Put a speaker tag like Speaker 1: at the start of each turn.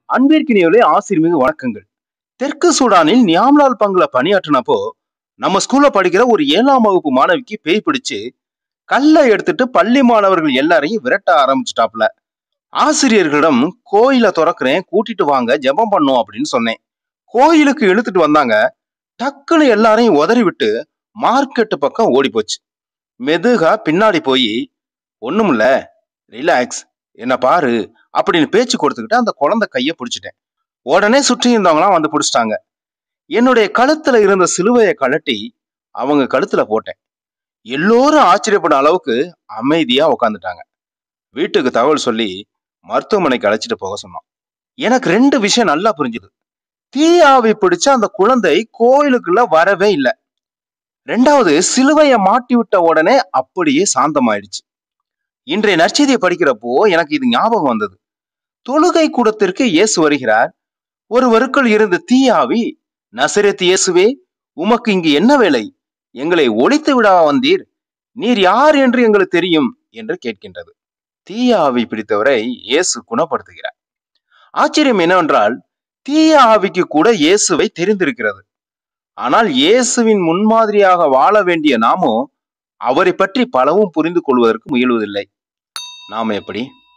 Speaker 1: அன்பிற்கினியவர்களே ஆசிர்மிகு வணக்கங்கள் தெற்கு சூடானில் நியாம்லால் பங்குல பணியாற்றினப்போ நம்ம ஸ்கூல்ல படிக்கிற ஒரு ஏழாம் வகுப்பு மாணவிக்கு பேய் பிடிச்சு கல்லை எடுத்துட்டு பள்ளி மாணவர்கள் எல்லாரையும் விரட்ட ஆரம்பிச்சிட்டாப்ல ஆசிரியர்களிடம் கோயில திறக்கிறேன் கூட்டிட்டு வாங்க ஜெபம் பண்ணும் அப்படின்னு சொன்னேன் கோயிலுக்கு இழுத்துட்டு வந்தாங்க டக்குன்னு எல்லாரையும் உதறி விட்டு மார்க்கெட்டு பக்கம் ஓடி போச்சு மெதுகா பின்னாடி போய் ஒண்ணுமில்ல ரிலாக்ஸ் என்ன பாரு அப்படின்னு பேச்சு கொடுத்துக்கிட்டு அந்த குழந்தை கைய பிடிச்சிட்டேன் உடனே சுற்றி இருந்தவங்களாம் வந்து பிடிச்சிட்டாங்க என்னுடைய கழுத்துல இருந்த சிலுவையை கழட்டி அவங்க கழுத்துல போட்டேன் எல்லோரும் ஆச்சரியப்படும் அளவுக்கு அமைதியா உட்காந்துட்டாங்க வீட்டுக்கு தகவல் சொல்லி மருத்துவமனைக்கு அழைச்சிட்டு போக சொன்னோம் எனக்கு ரெண்டு விஷயம் நல்லா புரிஞ்சுது தீயாவி பிடிச்ச அந்த குழந்தை கோயிலுக்குள்ள வரவே இல்லை ரெண்டாவது சிலுவையை மாட்டி விட்ட உடனே அப்படியே சாந்தமாயிடுச்சு இன்றைய நற்செய்தியை படிக்கிறப்போ எனக்கு இது ஞாபகம் வந்தது தொழுகை கூடத்திற்கு இயேசு வருகிறார் ஒருவருக்குள் இருந்த தீயாவி நசரேத் இயேசுவே உமக்கு இங்கு என்ன வேலை எங்களை ஒழித்து விடா வந்தீர் நீர் யார் என்று எங்களுக்கு தெரியும் என்று கேட்கின்றது தீய ஆவி பிடித்தவரை இயேசு குணப்படுத்துகிறார் ஆச்சரியம் என்னவென்றால் தீய ஆவிக்கு கூட இயேசுவை தெரிந்திருக்கிறது ஆனால் இயேசுவின் முன்மாதிரியாக வாழ வேண்டிய நாமோ அவரை பற்றி பலவும் புரிந்து கொள்வதற்கு முயல்வதில்லை நாம எப்படி